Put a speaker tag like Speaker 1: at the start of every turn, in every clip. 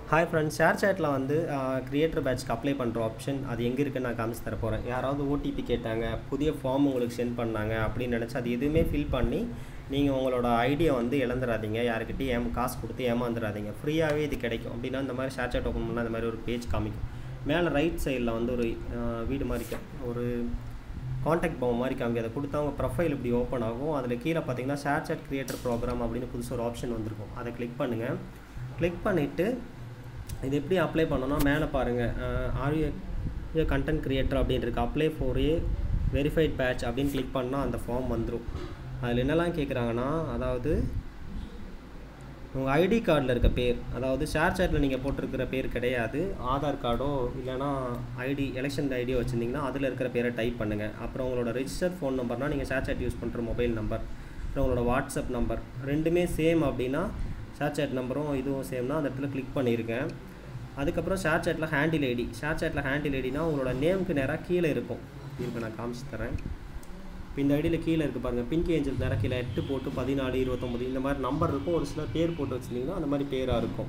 Speaker 1: hi friends ஷேர் சேட்டில் வந்து கிரியேட்டர் பேட்ச்க்கு அப்ளை பண்ணுற ஆப்ஷன் அது எங்கே இருக்குன்னு நான் காமிச்சு தர போகிறேன் யாராவது ஓடிபி கேட்டாங்க புதிய ஃபார்ம் உங்களுக்கு சென்ட் பண்ணாங்க அப்படின்னு நினச்சி அது எதுவுமே ஃபில் பண்ணி நீங்கள் உங்களோட ஐடியா வந்து இழந்துடாதீங்க யாருக்கிட்டையும் ஏம் காசு கொடுத்து ஏமாந்துடாதீங்க ஃப்ரீயாகவே இது கிடைக்கும் அப்படின்னா இந்த மாதிரி ஷேர் சேட் ஓப்பன் பண்ணால் இந்த மாதிரி ஒரு பேஜ் காமிக்கும் மேலே ரைட் சைடில் வந்து ஒரு ஆஹ், வீடு மாதிரி கா- ஒரு காண்டாக்ட் பவன் மாதிரி காமிக்கும் அதை கொடுத்தா உங்கள் ப்ரொஃபைல் இப்படி ஓப்பன் ஆகும் அதில் கீழே பார்த்தீங்கன்னா ஷேர் சேட் கிரியேட்டர் ப்ரோக்ராம் அப்படின்னு புதுசு ஒரு ஆப்ஷன் வந்திருக்கும் அதை கிளிக் பண்ணுங்கள் கிளிக் பண்ணிவிட்டு இது எப்படி அப்ளை பண்ணணும்னா மேலே பாருங்கள் ஆர்யூ கண்டென்ட் கிரியேட்டர் அப்படின்னு இருக்கு apply for a verified badge அப்படின்னு கிளிக் பண்ணால் அந்த ஃபார்ம் வந்துடும் அதில் என்னெல்லாம் கேட்குறாங்கன்னா அதாவது உங்கள் ஐடி கார்டில் இருக்க பேர் அதாவது ஷேர் சேட்டில் நீங்கள் போட்டிருக்கிற பேர் கிடையாது ஆதார் கார்டோ இல்லைனா ஐடி எலெக்ஷன் ஐடியோ வச்சுருந்தீங்கன்னா அதில் இருக்கிற பேரை டைப் பண்ணுங்கள் அப்புறம் உங்களோட ரெஜிஸ்டர் ஃபோன் நம்பர்னால் நீங்கள் ஷேர் சேட் யூஸ் பண்ணுற மொபைல் நம்பர் அப்புறம் உங்களோட வாட்ஸ்அப் நம்பர் ரெண்டுமே சேம் அப்படின்னா ஷேர் சேட் நம்பரும் இதுவும் சேம்னா அந்த இடத்துல கிளிக் பண்ணியிருக்கேன் அதுக்கப்புறம் ஷேர் சேட்டில் ஹேண்டில் ஐடி ஷேர் சேட்டில் ஹேண்டில் ஐடினா உங்களோட நேமுக்கு நேராக கீழே இருக்கும் இப்போ நான் காமிச்சு தரேன் இப்போ இந்த ஐடியில் கீழே இருக்குது பாருங்கள் பிங்க் ஏஞ்சல் நேராக கீழே எட்டு போட்டு பதினாலு இருபத்தொம்பது இந்த மாதிரி நம்பர் இருக்கும் ஒரு சில பேர் போட்டு வச்சுருந்தீங்கன்னா அந்த மாதிரி பேராக இருக்கும்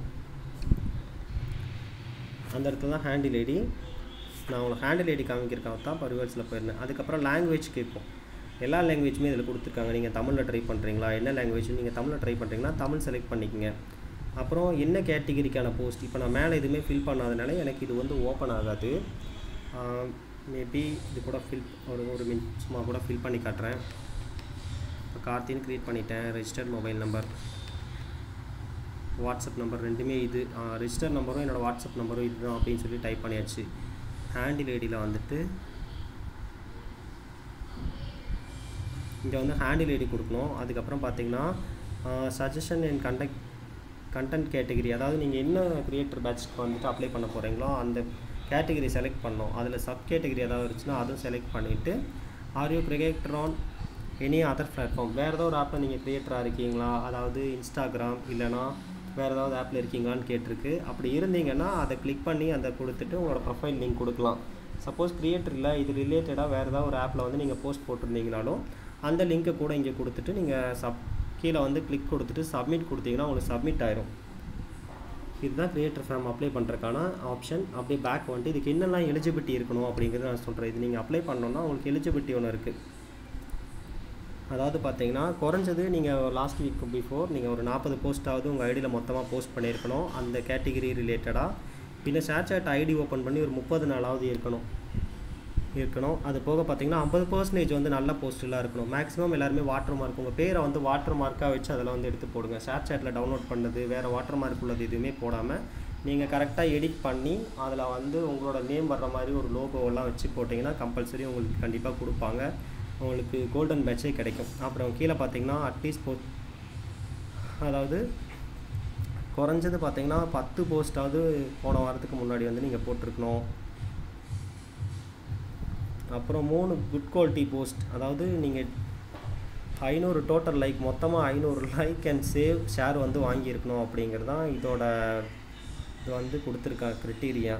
Speaker 1: அந்த இடத்துல தான் ஹேண்டில் ஐடி நான் உங்களுக்கு ஹேண்டில் ஐடி காமிக்கிறக்காக தான் இப்போ ரிவர்ஸில் போயிருந்தேன் அதுக்கப்புறம் லாங்குவேஜ் கேட்போம் எல்லா லாங்குவேஜுமே இதில் கொடுத்துருக்காங்க நீங்கள் தமிழில் ட்ரை பண்ணுறீங்களா என்ன லாங்குவேஜ் நீங்கள் தமிழில் ட்ரை பண்ணுறீங்கன்னா தமிழ் செலக்ட் பண்ணிக்கங்க அப்புறம் என்ன கேட்டகிரிக்கான போஸ்ட் இப்போ நான் மேலே எதுவுமே ஃபில் பண்ணாதனால எனக்கு இது வந்து ஓப்பன் ஆகாது மேபி இது கூட ஃபில் ஒரு ஒரு மின் சும்மா கூட ஃபில் பண்ணி காட்டுறேன் இப்போ கார்த்தின்னு க்ரியேட் பண்ணிட்டேன் registered mobile number WhatsApp number ரெண்டுமே இது ரெஜிஸ்டர் நம்பரும் என்னோடய வாட்ஸ்அப் நம்பரும் இதுதான் அப்படின்னு சொல்லி டைப் பண்ணியாச்சு ஹேண்டில் ஐடியில் வந்துட்டு இங்கே வந்து ஹேண்டில் ஐடி கொடுக்கணும் அதுக்கப்புறம் பார்த்தீங்கன்னா suggestion and conduct content category அதாவது நீங்கள் என்ன கிரியேட்டர் பேட்ச்க்கு வந்துட்டு அப்ளை பண்ண போகிறீங்களோ அந்த கேட்டகரி செலக்ட் பண்ணணும் அதில் சப் கேட்டகரி ஏதாவது இருந்துச்சுன்னா அதுவும் செலக்ட் பண்ணிவிட்டு are you creator on any other platform வேறு ஏதாவது ஒரு ஆப்பில் நீங்கள் கிரியேட்டராக இருக்கீங்களா அதாவது இன்ஸ்டாகிராம் இல்லைனா வேறு ஏதாவது ஆப்பில் இருக்கீங்களான்னு கேட்டிருக்கு அப்படி இருந்தீங்கன்னா அதை கிளிக் பண்ணி அதை கொடுத்துட்டு உங்களோட ப்ரொஃபைல் லிங்க் கொடுக்கலாம் சப்போஸ் கிரியேட்டர் இல்லை இது ரிலேட்டடாக வேறு ஏதாவது ஒரு ஆப்பில் வந்து நீங்கள் போஸ்ட் போட்டிருந்தீங்கனாலும் அந்த லிங்க்கை கூட இங்கே கொடுத்துட்டு நீங்கள் சப் கீழே வந்து கிளிக் கொடுத்துட்டு சப்மிட் கொடுத்தீங்கன்னா உங்களுக்கு சப்மிட் ஆயிரும் இதுதான் கிரியேட்டர் ஃபார்ம் அப்ளை பண்ணுறதுக்கான ஆப்ஷன் அப்படியே பேக் வந்துட்டு இதுக்கு என்னெல்லாம் எலிஜிபிலிட்டி இருக்கணும் அப்படிங்கிறத நான் சொல்கிறேன் இது நீங்கள் அப்ளை பண்ணோன்னா உங்களுக்கு எலிஜிபிலிட்டி ஒன்று இருக்குது அதாவது பார்த்தீங்கன்னா குறைஞ்சது நீங்கள் லாஸ்ட் வீக் பிஃபோர் நீங்கள் ஒரு நாற்பது போஸ்ட்டாவது உங்கள் ஐடியில் மொத்தமாக போஸ்ட் பண்ணியிருக்கணும் அந்த கேட்டகிரி ரிலேட்டடாக பின்ன ஷேர் சாட் ஐடி ஓப்பன் பண்ணி ஒரு முப்பது நாளாவது இருக்கணும் இருக்கணும் அது போக பார்த்தீங்கன்னா ஐம்பது பர்சன்டேஜ் வந்து நல்ல போஸ்டெலாம் இருக்கணும் மேக்ஸிமம் எல்லாருமே வாட்டர் மார்க் உங்கள் பேரை வந்து வாட்டர் மார்க்காக வச்சு அதில் வந்து எடுத்து போடுங்க ஷேர் சாட்டில் டவுன்லோட் பண்ணது வேறு வாட்டர் மார்க் உள்ளது எதுவுமே போடாமல் நீங்கள் கரெக்டாக எடிட் பண்ணி அதில் வந்து உங்களோட நேம் வர்ற மாதிரி ஒரு லோகோவெல்லாம் வச்சு போட்டிங்கன்னா கம்பல்சரி உங்களுக்கு கண்டிப்பாக கொடுப்பாங்க உங்களுக்கு கோல்டன் பேட்சே கிடைக்கும் அப்புறம் கீழே பார்த்தீங்கன்னா அட்லீஸ்ட் போ அதாவது குறைஞ்சது பார்த்தீங்கன்னா பத்து போஸ்ட்டாவது போன வாரத்துக்கு முன்னாடி வந்து நீங்கள் போட்டிருக்கணும் அப்புறம் மூணு குட் குவாலிட்டி போஸ்ட் அதாவது நீங்கள் ஐநூறு டோட்டல் லைக் மொத்தமாக ஐநூறு லைக் அண்ட் சேவ் ஷேர் வந்து வாங்கியிருக்கணும் அப்படிங்கிறது தான் இதோட இது வந்து கொடுத்துருக்க க்ரிட்டீரியா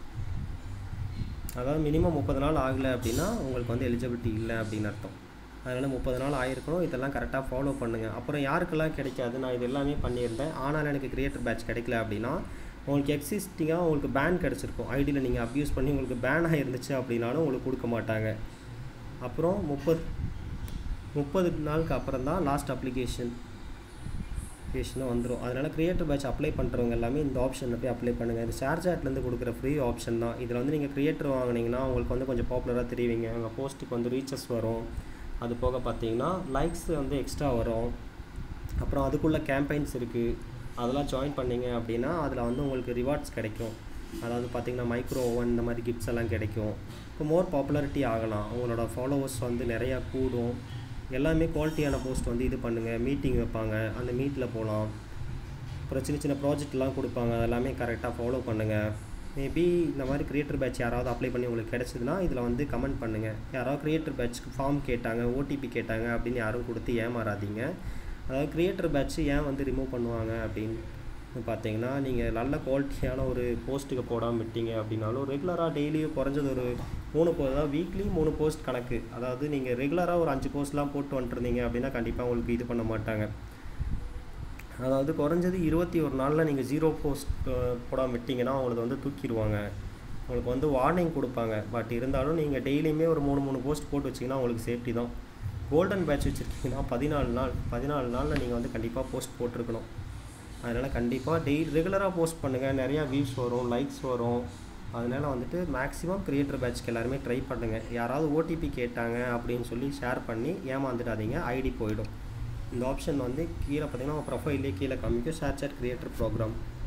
Speaker 1: அதாவது மினிமம் முப்பது நாள் ஆகலை அப்படின்னா உங்களுக்கு வந்து எலிஜிபிலிட்டி இல்லை அப்படின்னு அர்த்தம் அதனால் முப்பது நாள் ஆயிருக்கணும் இதெல்லாம் கரெக்டாக ஃபாலோ பண்ணுங்கள் அப்புறம் யாருக்கெல்லாம் கிடைக்காது நான் இது எல்லாமே பண்ணியிருந்தேன் ஆனால் எனக்கு கிரியேட்டர் பேட்ச் கிடைக்கல அப்படின்னா உங்களுக்கு எக்ஸிஸ்டிங்காக உங்களுக்கு பேன் கிடச்சிருக்கும் ஐடியில் நீங்கள் அப்யூஸ் பண்ணி உங்களுக்கு பேன் ஆகிருந்துச்சு அப்படின்னாலும் உங்களுக்கு கொடுக்க மாட்டாங்க அப்புறம் முப்பது முப்பது நாளுக்கு அப்புறம் தான் லாஸ்ட் அப்ளிகேஷன் அப்ளிகேஷனும் வந்துடும் அதனால் கிரியேட்டர் பேட்ச் அப்ளை பண்ணுறவங்க எல்லாமே இந்த ஆப்ஷனில் போய் அப்ளை பண்ணுங்கள் இது ஷேர் சாட்லேருந்து கொடுக்குற ஃப்ரீ ஆப்ஷன் தான் இதில் வந்து நீங்கள் கிரியேட்டர் வாங்கினீங்கன்னா உங்களுக்கு வந்து கொஞ்சம் பாப்புலராக தெரிவிங்க உங்கள் போஸ்ட்டுக்கு வந்து ரீச்சஸ் வரும் அது போக பார்த்தீங்கன்னா லைக்ஸ் வந்து எக்ஸ்ட்ரா வரும் அப்புறம் அதுக்குள்ளே கேம்பெயின்ஸ் இருக்குது அதெல்லாம் ஜாயின் பண்ணீங்க அப்படின்னா அதில் வந்து உங்களுக்கு ரிவார்ட்ஸ் கிடைக்கும் அதாவது பார்த்தீங்கன்னா மைக்ரோ ஓவன் இந்த மாதிரி கிஃப்ட்ஸ் எல்லாம் கிடைக்கும் இப்போ மோர் பாப்புலாரிட்டி ஆகலாம் உங்களோட ஃபாலோவர்ஸ் வந்து நிறையா கூடும் எல்லாமே குவாலிட்டியான போஸ்ட் வந்து இது பண்ணுங்கள் மீட்டிங் வைப்பாங்க அந்த மீட்டில் போகலாம் அப்புறம் சின்ன சின்ன ப்ராஜெக்ட்லாம் கொடுப்பாங்க அதெல்லாமே கரெக்டாக ஃபாலோ பண்ணுங்கள் மேபி இந்த மாதிரி கிரியேட்டர் பேட்ச் யாராவது அப்ளை பண்ணி உங்களுக்கு கிடச்சிதுன்னா இதில் வந்து கமெண்ட் பண்ணுங்கள் யாராவது கிரியேட்டர் பேட்ச்க்கு ஃபார்ம் கேட்டாங்க ஓடிபி கேட்டாங்க அப்படின்னு யாரும் கொடுத்து ஏமாறாதீங்க அதாவது கிரியேட்டர் பேட்ச் ஏன் வந்து ரிமூவ் பண்ணுவாங்க அப்படின்னு பார்த்தீங்கன்னா நீங்கள் நல்ல குவாலிட்டியான ஒரு போஸ்ட்டுக்கு போடாமல் விட்டீங்க அப்படின்னாலும் ரெகுலராக டெய்லியும் குறைஞ்சது ஒரு மூணு போ அதாவது வீக்லி மூணு போஸ்ட் கணக்கு அதாவது நீங்கள் ரெகுலராக ஒரு அஞ்சு போஸ்ட்லாம் போட்டு வந்துருந்தீங்க அப்படின்னா கண்டிப்பாக உங்களுக்கு இது பண்ண மாட்டாங்க அதாவது குறைஞ்சது இருபத்தி ஒரு நாளில் நீங்கள் ஜீரோ போஸ்ட் போடாமல் விட்டிங்கன்னா அவங்களுக்கு வந்து தூக்கிடுவாங்க உங்களுக்கு வந்து வார்னிங் கொடுப்பாங்க பட் இருந்தாலும் நீங்கள் டெய்லியுமே ஒரு மூணு மூணு போஸ்ட் போட்டு வச்சிங்கன்னா உங்களுக்கு சேஃப்டி தான் கோல்டன் பேட்ச் வச்சுருக்கீங்கன்னா பதினாலு நாள் பதினாலு நாளில் நீங்கள் வந்து கண்டிப்பாக போஸ்ட் போட்டிருக்கணும் அதனால் கண்டிப்பாக டெய்லி ரெகுலராக போஸ்ட் பண்ணுங்கள் நிறையா வியூஸ் வரும் லைக்ஸ் வரும் அதனால் வந்துட்டு மேக்ஸிமம் கிரியேட்டர் பேட்ச்க்கு எல்லாருமே ட்ரை பண்ணுங்கள் யாராவது ஓடிபி கேட்டாங்க அப்படின்னு சொல்லி ஷேர் பண்ணி ஏமாந்துடாதீங்க ஐடி போயிடும் இந்த ஆப்ஷன் வந்து கீழே பார்த்தீங்கன்னா ப்ரொஃபைல்லே கீழே காமிக்கும் ஷேர் சாட் கிரியேட்டர் ப்ரோக்ராம்